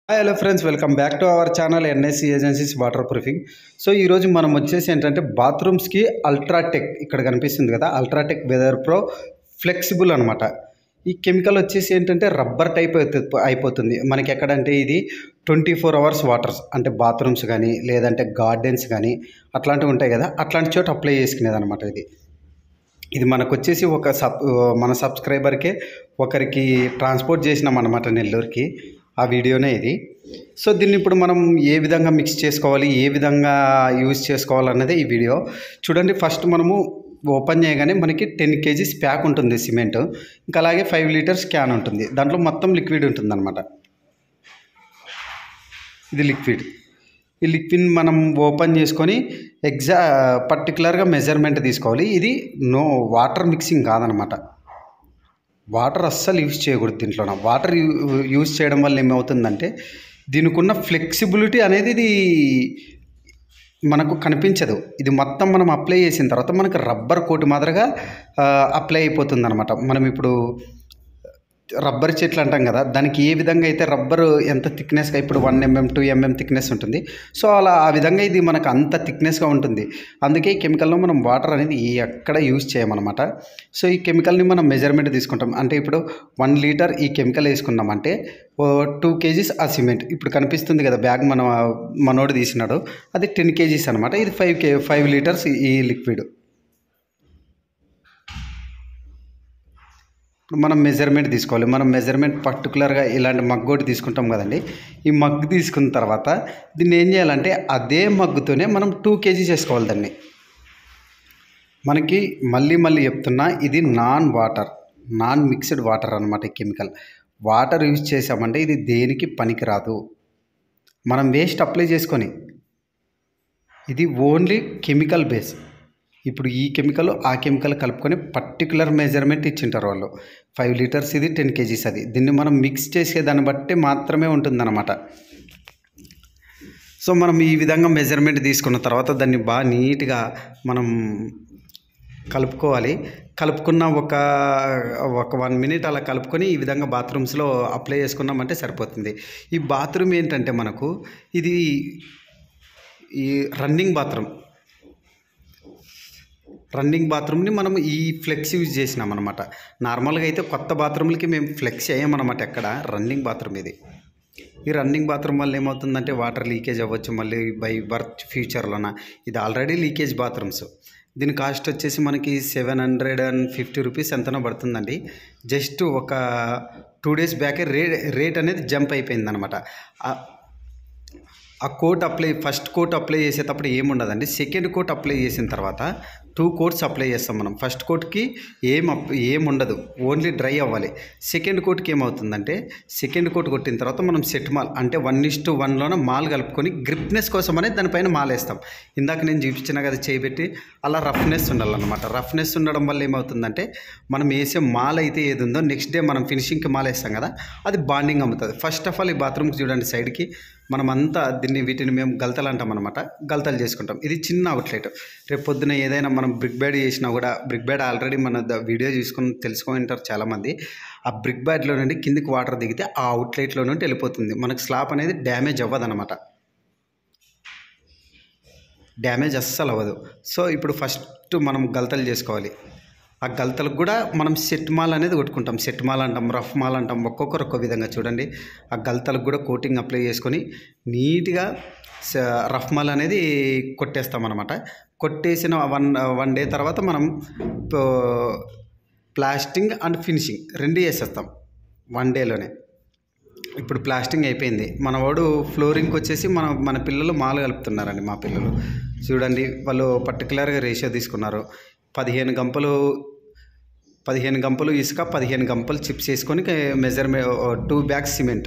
hi hello friends welcome back to our channel NSC agencies water proofing so ఈరోజు మనం వచ్చేసి ఏంటంటే బాత్రూమ్స్కి UltraTech ఇక్కడ కనిపిస్తుంది కదా అల్ట్రాటెక్ వెదర్ ప్రో ఫ్లెక్సిబుల్ అనమాట ఈ కెమికల్ వచ్చేసి ఏంటంటే రబ్బర్ టైప్ అయిపో- అయిపోతుంది మనకి ఎక్కడంటే ఇది ట్వంటీ ఫోర్ అవర్స్ వాటర్స్ అంటే బాత్రూమ్స్ కానీ లేదంటే గార్డెన్స్ కానీ అట్లాంటివి ఉంటాయి కదా అట్లాంటి చోట అప్లై చేసుకునేది అనమాట ఇది ఇది మనకు వచ్చేసి ఒక సబ్ మన సబ్స్క్రైబర్కే ఒకరికి ట్రాన్స్పోర్ట్ చేసినాం అనమాట నెల్లూరుకి ఆ వీడియోనే ఇది సో దీన్ని ఇప్పుడు మనం ఏ విధంగా మిక్స్ చేసుకోవాలి ఏ విధంగా యూజ్ చేసుకోవాలన్నదే ఈ వీడియో చూడండి ఫస్ట్ మనము ఓపెన్ చేయగానే మనకి టెన్ కేజీస్ ప్యాక్ ఉంటుంది సిమెంట్ ఇంకా అలాగే ఫైవ్ లీటర్స్ క్యాన్ ఉంటుంది దాంట్లో మొత్తం లిక్విడ్ ఉంటుంది అనమాట ఇది లిక్విడ్ ఈ లిక్విడ్ మనం ఓపెన్ చేసుకొని ఎగ్జా పర్టికులర్గా మెజర్మెంట్ తీసుకోవాలి ఇది నో వాటర్ మిక్సింగ్ కాదనమాట వాటర్ అస్సలు యూజ్ చేయకూడదు దీంట్లో వాటర్ యూ- యూజ్ చేయడం వల్ల ఏమవుతుందంటే దీనికి ఉన్న ఫ్లెక్సిబిలిటీ అనేది ఇది మనకు కనిపించదు ఇది మొత్తం మనం అప్లై చేసిన తర్వాత మనకు రబ్బర్ కోట్ మాదిరిగా ఆ, అప్లై అయిపోతుంది అనమాట మనం ఇప్పుడు రబ్బర్ చెట్లు అంటాం కదా దానికి ఏ విధంగా అయితే రబ్బర్ ఎంత థిక్నెస్గా ఇప్పుడు one mm two mm thickness ఉంటుంది సో అలా ఆ విధంగా ఇది మనకు అంత థిక్నెస్గా ఉంటుంది అందుకే ఈ కెమికల్లో మనం వాటర్ అనేది ఎక్కడ యూజ్ చేయమన్నమాట సో ఈ కెమికల్ని మనం మెజర్మెంట్ తీసుకుంటాం అంటే ఇప్పుడు వన్ లీటర్ ఈ కెమికల్ వేసుకున్నామంటే టూ కేజీస్ ఆ సిమెంట్ ఇప్పుడు కనిపిస్తుంది కదా బ్యాగ్ మన మనోడు తీసినాడు అది టెన్ కేజీస్ అనమాట ఇది ఫైవ్ కే ఫైవ్ లీటర్స్ ఈ లిక్విడ్ ఇప్పుడు మనం మెజర్మెంట్ తీసుకోవాలి మనం మెజర్మెంట్ పర్టికులర్గా ఇలాంటి మగ్గు ఒకటి తీసుకుంటాం కదండి ఈ మగ్గు తీసుకున్న తర్వాత దీన్ని ఏం చేయాలంటే అదే మగ్గుతోనే మనం టూ కేజీస్ వేసుకోవాలి దాన్ని మనకి మళ్ళీ మళ్ళీ చెప్తున్నా ఇది non water non mixed water అనమాట ఈ కెమికల్ వాటర్ యూజ్ చేసామంటే ఇది దేనికి పనికిరాదు మనం వేస్ట్ అప్లై చేసుకొని ఇది ఓన్లీ కెమికల్ బేస్ ఇప్పుడు ఈ కెమికల్ ఆ కెమికల్ కలుపుకొని పర్టికులర్ మెజర్మెంట్ ఇచ్చింటారు వాళ్ళు ఫైవ్ లీటర్స్ ఇది టెన్ కేజీస్ అది దీన్ని మనం మిక్స్ చేసే దాన్ని బట్టి మాత్రమే ఉంటుందన్నమాట సో మనం ఈ విధంగా మెజర్మెంట్ తీసుకున్న తర్వాత దాన్ని బాగా నీట్గా మనం కలుపుకోవాలి కలుపుకున్న ఒక ఒక వన్ మినిట్ అలా కలుపుకొని ఈ విధంగా బాత్రూమ్స్లో అప్లై చేసుకున్నామంటే సరిపోతుంది ఈ బాత్రూమ్ ఏంటంటే మనకు ఇది ఈ రన్నింగ్ బాత్రూమ్ రన్నింగ్ బాత్రూమ్ని మనం ఈ ఫ్లెక్స్ యూజ్ చేసినాం అనమాట నార్మల్గా అయితే కొత్త బాత్రూమ్లకి మేము ఫ్లెక్స్ చేయమన్నమాట ఎక్కడ రన్నింగ్ బాత్రూమ్ ఇది ఈ రన్నింగ్ బాత్రూమ్ వల్ల ఏమవుతుందంటే వాటర్ లీకేజ్ అవ్వచ్చు మళ్ళీ బై బర్త్ ఫ్యూచర్లోన ఇది ఆల్రెడీ లీకేజ్ బాత్రూమ్స్ దీని కాస్ట్ వచ్చేసి మనకి seven hundred and fifty rupees ఎంతనో పడుతుందండి జస్ట్ ఒక టూ డేస్ బ్యాకే రే రేట్ అనేది జంప్ అయిపోయింది అనమాట ఆ coat apply first coat apply చేసేటప్పుడు ఏముండదండి సెకండ్ కోట్ అప్లై చేసిన తర్వాత టూ కోట్స్ అప్లై చేస్తాం మనం ఫస్ట్ కోట్కి ఏం అప్ ఏం ఉండదు ఓన్లీ డ్రై అవ్వాలి సెకండ్ కోట్కి ఏమవుతుందంటే సెకండ్ కోట్ కొట్టిన తర్వాత మనం సెట్ మాల్ అంటే వన్ ఇస్ టు వన్లోన మాల్ కలుపుకొని గ్రిప్నెస్ కోసం అనేది దానిపైన మాల్ వేస్తాం ఇందాక నేను చూపించిన కదా చేయబెట్టి అలా రఫ్నెస్ ఉండాలన్నమాట రఫ్నెస్ ఉండడం వల్ల ఏమవుతుందంటే మనం వేసే మాల్ అయితే ఏది ఉందో నెక్స్ట్ డే మనం ఫినిషింగ్కి మాల్ వేస్తాం కదా అది బాండింగ్ అమ్ముతుంది ఫస్ట్ ఆఫ్ ఆల్ ఈ బాత్రూమ్కి చూడండి సైడ్కి మనం అంతా దీన్ని వీటిని మేము గలతలు అంటాం అనమాట గలతలు చేసుకుంటాం ఇది చిన్న అవుట్లెట్ రేపు పొద్దున ఏదైనా మనం బ్రిక్ బ్యాడ్ చేసినా కూడా బ్రిక్ బ్యాడ్ ఆల్రెడీ మన ద- వీడియో చూసుకుని తెలుసుకొని ఉంటారు చాలామంది ఆ బ్రిక్ బ్యాడ్లో నుండి కిందికి వాటర్ దిగితే ఆ అవుట్లెట్లో నుండి వెళ్ళిపోతుంది మనకు స్లాబ్ అనేది డ్యామేజ్ అవ్వదన్నమాట డ్యామేజ్ అస్సలు అవ్వదు సో ఇప్పుడు ఫస్ట్ మనం గలతలు చేసుకోవాలి ఆ గలతలకు కూడా మనం సెట్ మాల్ అనేది కొట్టుకుంటాం సెట్ మాల్ అంటాం రఫ్ మాల్ అంటాం ఒక్కొక్కరు ఒక్కో విధంగా చూడండి ఆ గలతలకు కూడా కోటింగ్ అప్లై చేసుకొని నీట్గా స- రఫ్ మాల్ అనేది కొట్టేస్తాం అనమాట కొట్టేసిన వన్ వన్ డే తర్వాత మనం ప- ప్లాస్టింగ్ అండ్ ఫినిషింగ్ రెండు చేసేస్తాం వన్ డేలోనే ఇప్పుడు ప్లాస్టింగ్ అయిపోయింది మన వాడు ఫ్లోరింగ్కి వచ్చేసి మన మన పిల్లలు మాలు కలుపుతున్నారండి మా పిల్లలు చూడండి వాళ్ళు పర్టికులర్గా రేషియో తీసుకున్నారు పదిహేను గంపలు పదిహేను గంపలు ఇసుక పదిహేను గంపలు చిప్స్ వేసుకొని measurement two bags cement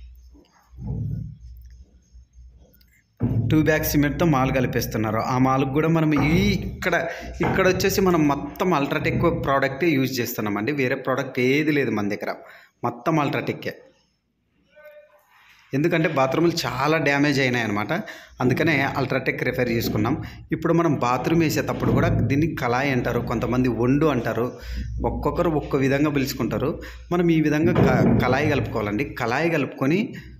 two bags సిమెంట్తో మాల్ కలిపేస్తున్నారు ఆ మాల్కి కూడా మనం ఈ ఇక్కడ ఇక్కడ వచ్చేసి మనం మొత్తం అల్ట్రాటెక్ ప్రోడక్ట్ యూజ్ చేస్తున్నామండి వేరే ప్రోడక్ట్ ఏది లేదు మన దగ్గర మొత్తం అల్ట్రాటెక్కే ఎందుకంటే బాత్రూములు చాలా డ్యామేజ్ అయినాయి అనమాట అందుకనే అల్ట్రాటెక్ రిఫర్ చేసుకున్నాం ఇప్పుడు మనం బాత్రూమ్ వేసేటప్పుడు కూడా దీన్ని కళాయి అంటారు కొంతమంది వండు అంటారు ఒక్కొక్కరు ఒక్క విధంగా పిలుచుకుంటారు మనం ఈ విధంగా క కళాయి కలుపుకోవాలండి కళాయి కలుపుకొని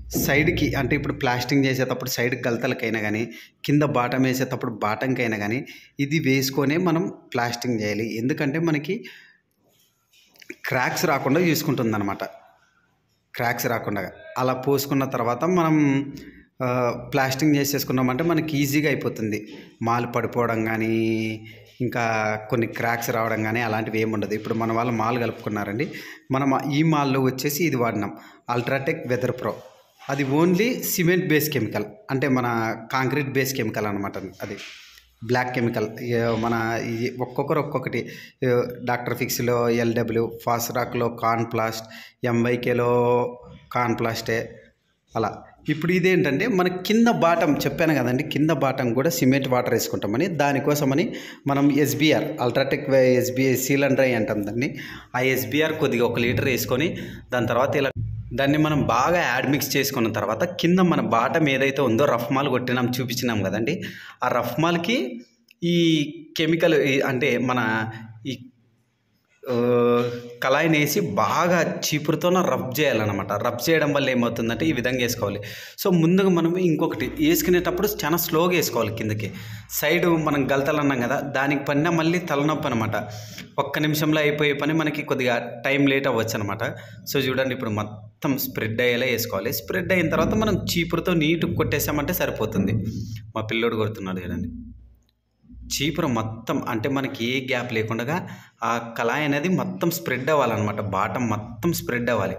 సైడ్కి అంటే ఇప్పుడు ప్లాస్టింగ్ చేసేటప్పుడు సైడ్ గలతలకైనా కానీ కింద బాటం వేసేటప్పుడు బాటంకైనా కానీ ఇది వేసుకొనే మనం ప్లాస్టింగ్ చేయాలి ఎందుకంటే మనకి క్రాక్స్ రాకుండా చూసుకుంటుంది అనమాట క్రాక్స్ రాకుండా అలా పోసుకున్న తర్వాత మనం ఆ, ప్లాస్టింగ్ చేసేసుకున్నామంటే మనకి ఈజీగా అయిపోతుంది మాల్ పడిపోవడం కానీ ఇంకా కొన్ని క్రాక్స్ రావడం కానీ అలాంటివి ఏమి ఉండదు ఇప్పుడు మన వాళ్ళు మాల్ కలుపుకున్నారండి మనం ఈ మాల్లో వచ్చేసి ఇది వాడినాం అల్ట్రాటెక్ వెదర్ ప్రో అది ఓన్లీ సిమెంట్ బేస్ కెమికల్ అంటే మన కాంక్రీట్ బేస్ కెమికల్ అనమాట అది బ్లాక్ కెమికల్ ఏ మన ఈ ఒక్కొక్కరు ఒక్కొక్కటి ఏ డాక్టర్ ఫిక్స్లో ఎల్డబ్ల్యూ ఫాస్రాక్లో కాన్ ప్లాస్ట్ ఎంవైకేలో కాన్ ప్లాస్టే అలా ఇప్పుడు ఇదేంటంటే మన కింద బాటం చెప్పాను కదండి కింద బాటం కూడా సిమెంట్ వాటర్ వేసుకుంటామని దానికోసమని మనం SBR UltraTech SBI seal and dry అంటాం దాన్ని ఆ ఎస్బీఆర్ కొద్దిగా ఒక లీటర్ వేసుకొని దాని తర్వాత ఇలా దాన్ని మనం బాగా యాడ్ మిక్స్ చేసుకున్న తర్వాత కింద మన బాటం ఏదైతే ఉందో రఫ్ మాల్ కొట్టినాం చూపించినాం కదండి ఆ రఫ్ మాల్కి ఈ కెమికల్ ఈ- అంటే మన ఈ ఆ, కళాయిని వేసి బాగా చీపురుతో రబ్ చేయాలన్నమాట రబ్ చేయడం వల్ల ఏమవుతుందంటే ఈ విధంగా వేసుకోవాలి సో ముందుగా మనం ఇంకొకటి వేసుకునేటప్పుడు చాలా స్లోగా వేసుకోవాలి కిందకి సైడ్ మనం గలతలు అన్నాం కదా దానికి పడినా మళ్ళీ తలనొప్పి అనమాట ఒక్క నిమిషంలో అయిపోయే పని మనకి కొద్దిగా టైం లేట్ అవ్వచ్చు అనమాట సో చూడండి ఇప్పుడు మొత్తం స్ప్రెడ్ అయ్యేలా వేసుకోవాలి స్ప్రెడ్ అయిన తర్వాత మనం చీపురుతో నీట్గా కొట్టేసామంటే సరిపోతుంది మా పిల్లోడు కొడుతున్నాడు చూడండి చీపురు మొత్తం అంటే మనకి ఏ గ్యాప్ లేకుండా ఆ కళాయి అనేది మొత్తం స్ప్రెడ్ అవ్వాలన్నమాట బాటం మొత్తం స్ప్రెడ్ అవ్వాలి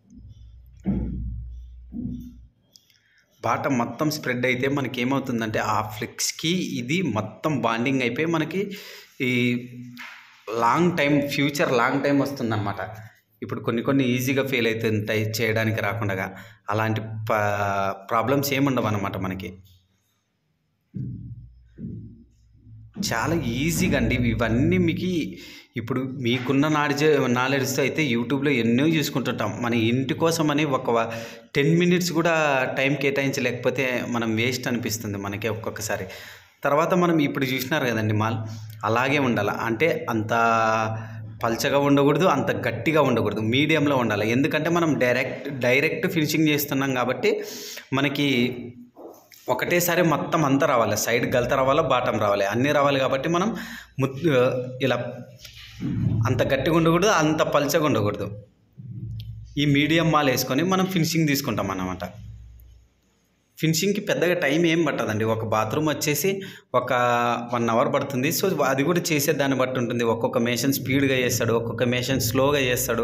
బాటం మొత్తం స్ప్రెడ్ అయితే మనకి ఏమవుతుందంటే ఆ ఫ్లెక్స్కి ఇది మొత్తం బాండింగ్ అయిపోయి మనకి ఈ long time future long time వస్తుందన్నమాట ఇప్పుడు కొన్ని కొన్ని ఈజీగా ఫెయిల్ అవుతుంటాయి చేయడానికి రాకుండా అలాంటి ప్రాబ్లమ్స్ ఏముండవు అనమాట మనకి చాలా ఈజీగా అండి ఇవన్నీ మీకు ఇప్పుడు మీకున్న నాలెడ్జ్ నాలెడ్జ్తో అయితే యూట్యూబ్లో ఎన్నో చూసుకుంటుంటాం మన ఇంటి కోసం అని ఒక టెన్ మినిట్స్ కూడా టైం కేటాయించలేకపోతే మనం వేస్ట్ అనిపిస్తుంది మనకే ఒక్కొక్కసారి తర్వాత మనం ఇప్పుడు చూసినారు కదండి మాల్ అలాగే ఉండాలి అంటే అంత పల్చగా ఉండకూడదు అంత గట్టిగా ఉండకూడదు మీడియంలో ఉండాలి ఎందుకంటే మనం డైరెక్ట్ డైరెక్ట్ ఫినిషింగ్ చేస్తున్నాం కాబట్టి మనకి ఒకటేసారి మొత్తం అంతా రావాలి సైడ్ గలత రావాలా బాటం రావాలి అన్నీ రావాలి కాబట్టి మనం ముద్ ఇలా అంత గట్టిగా ఉండకూడదు అంత పల్చగా ఉండకూడదు ఈ మీడియం మాల్ వేసుకొని మనం ఫినిషింగ్ తీసుకుంటాం అన్నమాట ఫినిషింగ్కి పెద్దగా టైం ఏం పట్టదండి ఒక బాత్రూమ్ వచ్చేసి ఒక వన్ అవర్ పడుతుంది సో అది కూడా చేసే దాన్ని బట్టి ఉంటుంది ఒక్కొక్క మేషన్ స్పీడ్గా చేస్తాడు ఒక్కొక్క మేషన్ స్లోగా చేస్తాడు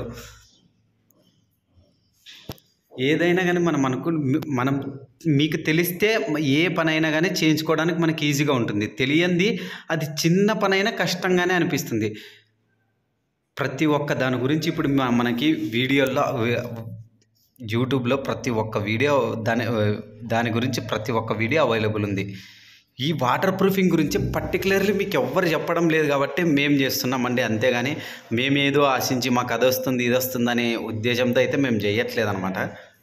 ఏదైనా కానీ మనం అనుకు మనం మీకు తెలిస్తే ఏ పనైనా కానీ చేయించుకోవడానికి మనకి ఈజీగా ఉంటుంది తెలియంది అది చిన్న పనైనా కష్టంగానే అనిపిస్తుంది ప్రతి ఒక్క దాని గురించి ఇప్పుడు మ- మనకి వీడియోల్లో యూట్యూబ్లో ప్రతి ఒక్క వీడియో దాని దాని గురించి ప్రతి ఒక్క వీడియో అవైలబుల్ ఉంది ఈ వాటర్ ప్రూఫింగ్ గురించి పర్టికులర్లీ మీకు ఎవ్వరు చెప్పడం లేదు కాబట్టి మేము చేస్తున్నామండి అంతేగాని మేమేదో ఆశించి మాకు అది వస్తుంది ఇది వస్తుంది అనే ఉద్దేశంతో అయితే మేము చేయట్లేదు అనమాట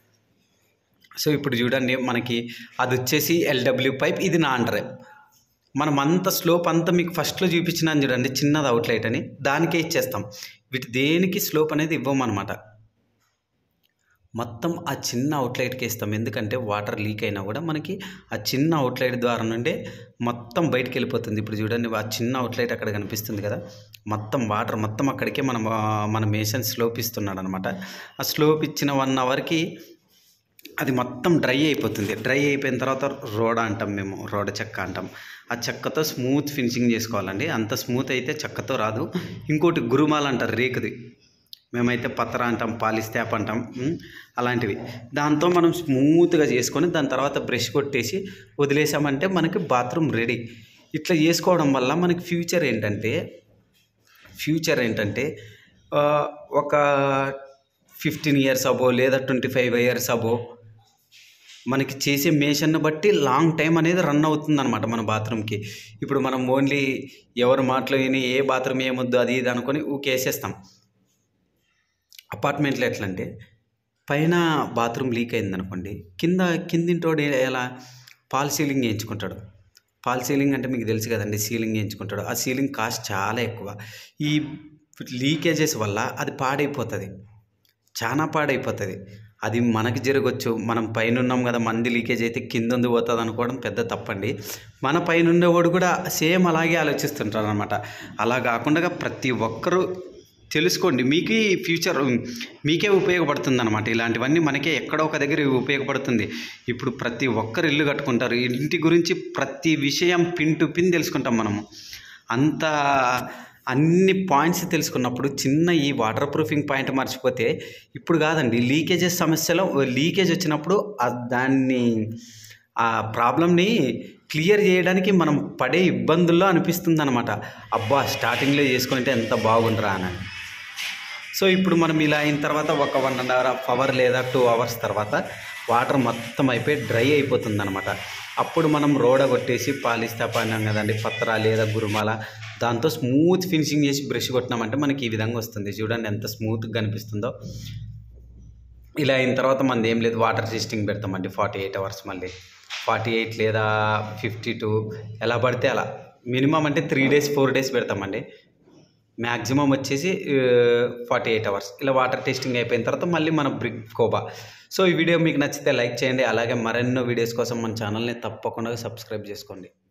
సో ఇప్పుడు చూడండి మనకి అది వచ్చేసి ఎల్డబ్ల్యూ పైప్ ఇది నాన్ డ్రైవ్ మనం అంత స్లోప్ అంతా మీకు ఫస్ట్లో చూపించినాను చూడండి చిన్నది అవుట్లైట్ అని దానికే ఇచ్చేస్తాం వీటి దేనికి స్లోప్ అనేది ఇవ్వమన్నమాట మొత్తం ఆ చిన్న అవుట్లైట్కి ఇస్తాం ఎందుకంటే వాటర్ లీక్ అయినా కూడా మనకి ఆ చిన్న అవుట్లైట్ ద్వారా నుండే మొత్తం బయటికి వెళ్ళిపోతుంది ఇప్పుడు చూడండి ఆ చిన్న అవుట్లైట్ అక్కడ కనిపిస్తుంది కదా మొత్తం వాటర్ మొత్తం అక్కడికే మనం ఆ, మన మేషన్ స్లోప్ ఇస్తున్నాడు అనమాట ఆ స్లోప్ ఇచ్చిన వన్ అవర్కి అది మొత్తం డ్రై అయిపోతుంది డ్రై అయిపోయిన తర్వాత రోడ అంటాం మేము రోడ చెక్క అంటాం ఆ చెక్కతో స్మూత్ ఫినిషింగ్ చేసుకోవాలండి అంత స్మూత్ అయితే చెక్కతో రాదు ఇంకోటి గురుమాల అంటారు రేకుది మేమైతే పత్ర అంటాం పాలిస్తాప్ అంటాం ఉమ్, అలాంటివి దాంతో మనం స్మూత్గా చేసుకొని దాని తర్వాత బ్రష్ కొట్టేసి వదిలేసామంటే మనకి బాత్రూమ్ రెడీ ఇట్లా చేసుకోవడం వల్ల మనకి ఫ్యూచర్ ఏంటంటే ఫ్యూచర్ ఏంటంటే ఆ, ఒక ఫిఫ్టీన్ ఇయర్స్ అబో లేదా ట్వంటీ ఫైవ్ ఇయర్స్ అబో మనకి చేసే మేషన్ను బట్టి లాంగ్ టైం అనేది రన్ అవుతుంది అనమాట మన బాత్రూమ్కి ఇప్పుడు మనం ఓన్లీ ఎవరు మాటలు విని ఏ బాత్రూమ్ ఏమొద్దు అది ఇది అనుకొని ఊకేసేస్తాం అపార్ట్మెంట్లో ఎట్లా అంటే పైన బాత్రూమ్ లీక్ అయింది అనుకోండి కింద కిందింటోడు ఎలా పాల్ సీలింగ్ చేయించుకుంటాడు పాల్ సీలింగ్ అంటే మీకు తెలుసు కదండి సీలింగ్ చేయించుకుంటాడు ఆ సీలింగ్ కాస్ట్ చాలా ఎక్కువ ఈ లీకేజెస్ వల్ల అది పాడైపోతుంది చాలా పాడైపోతుంది అది మనకి జరగచ్చు మనం పైన ఉన్నాం కదా మంది లీకేజ్ అయితే కింద ఉంది పోతుంది అనుకోవడం పెద్ద తప్పండి మన పైన ఉండేవాడు కూడా సేమ్ అలాగే ఆలోచిస్తుంటారు అనమాట అలా కాకుండా ప్రతి ఒక్కరూ తెలుసుకోండి మీకు ఫ్యూచర్ మీకే ఉపయోగపడుతుంది అనమాట ఇలాంటివన్నీ మనకే ఎక్కడో ఒక దగ్గర ఉపయోగపడుతుంది ఇప్పుడు ప్రతి ఒక్కరు ఇల్లు కట్టుకుంటారు ఇంటి గురించి ప్రతి విషయం పిన్ టు పిన్ తెలుసుకుంటాం మనము అంత అన్ని పాయింట్స్ తెలుసుకున్నప్పుడు చిన్న ఈ వాటర్ ప్రూఫింగ్ పాయింట్ మర్చిపోతే ఇప్పుడు కాదండి లీకేజెస్ సమస్యలో లీకేజ్ వచ్చినప్పుడు ఆ దాన్ని ఆ ప్రాబ్లమ్ని క్లియర్ చేయడానికి మనం పడే ఇబ్బందుల్లో అనిపిస్తుంది అనమాట అబ్బా స్టార్టింగ్లో చేసుకుంటే ఎంత బాగుండరా అని సో ఇప్పుడు మనం ఇలా అయిన తర్వాత ఒక వన్ అండ్ హాఫ్ అవర్ లేదా టూ అవర్స్ తర్వాత వాటర్ మొత్తం అయిపోయి డ్రై అయిపోతుంది అనమాట అప్పుడు మనం రోడ కొట్టేసి పాలిస్తా పాడినాం కదండి పత్ర లేదా గురుమాల దాంతో స్మూత్ ఫినిషింగ్ చేసి బ్రష్ కొట్టినామంటే మనకి ఈ విధంగా వస్తుంది చూడండి ఎంత స్మూత్గా కనిపిస్తుందో ఇలా అయిన తర్వాత మనది ఏం లేదు వాటర్ టెస్టింగ్ పెడతామండి ఫార్టీ ఎయిట్ అవర్స్ మళ్ళీ ఫార్టీ ఎయిట్ లేదా ఫిఫ్టీ టూ ఎలా పడితే అలా మినిమం అంటే త్రీ డేస్ ఫోర్ డేస్ పెడతామండి మ్యాక్సిమం వచ్చేసి ఫార్టీ ఎయిట్ అవర్స్ ఇలా వాటర్ టెస్టింగ్ అయిపోయిన తర్వాత మళ్ళీ మన బ్రిక్ కోబా సో ఈ వీడియో మీకు నచ్చితే లైక్ చేయండి అలాగే మరెన్నో వీడియోస్ కోసం మన ఛానల్ని తప్పకుండా సబ్స్క్రైబ్ చేసుకోండి